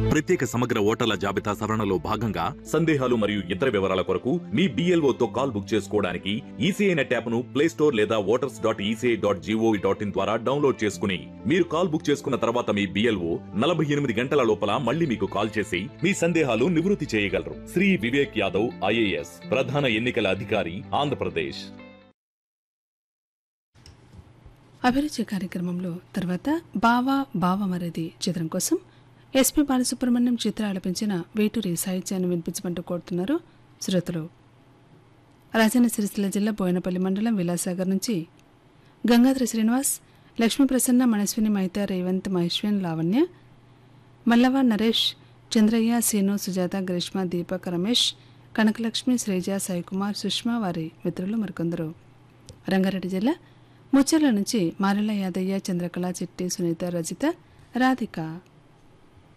ప్రత్యేక సమగ్ర ఓటర్ల జాబితా సవరణలో భాగంగా సందేహాలు మరియు ఇతర వివరాల కొరకు మీ BLO తో కాల్ బుక్ చేసుకోవడానికి ఈసీఐ నెట్ యాప్ ను ప్లే స్టోర్ లేదా voters dot ECI dot GOV dot in ద్వారా డౌన్లోడ్ చేసుకుని మీరు కాల్ బుక్ చేసుకున్న తర్వాత మీ బిఎల్ఓ నలభై ఎనిమిది గంటల లోపల మళ్ళీ మీకు కాల్ చేసి మీ సందేహాలు నివృత్తి చేయగలరు శ్రీ వివేక్ యాదవ్ ఐఏఎస్ ప్రధాన ఎన్నికల అధికారి ఆంధ్రప్రదేశ్ అభిరుచి కార్యక్రమంలో తర్వాత బావా బావమరది చిత్రం కోసం ఎస్పి బాలసుబ్రహ్మణ్యం చిత్ర ఆలపించిన వేటూరి సాహిత్యాన్ని వినిపించమంటూ కోరుతున్నారు శ్రోతలు రాజన్న సిరిసిల్ల జిల్లా బోయనపల్లి మండలం విలాసాగర్ నుంచి గంగాధర శ్రీనివాస్ లక్ష్మీ ప్రసన్న మనస్విని మైత రేవంత్ మహేశ్వన్ లావణ్య మల్లవ నరేష్ చంద్రయ్య సీను సుజాత గ్రీష్మ దీపక్ రమేష్ కనకలక్ష్మి శ్రీజ సాయికుమార్ సుష్మా వారి మిత్రులు మరికొందరు రంగారెడ్డి జిల్లా ముచ్చెర్ల నుంచి మారెల యాదయ్య చంద్రకళ చిట్టి సునీత రజిత రాధిక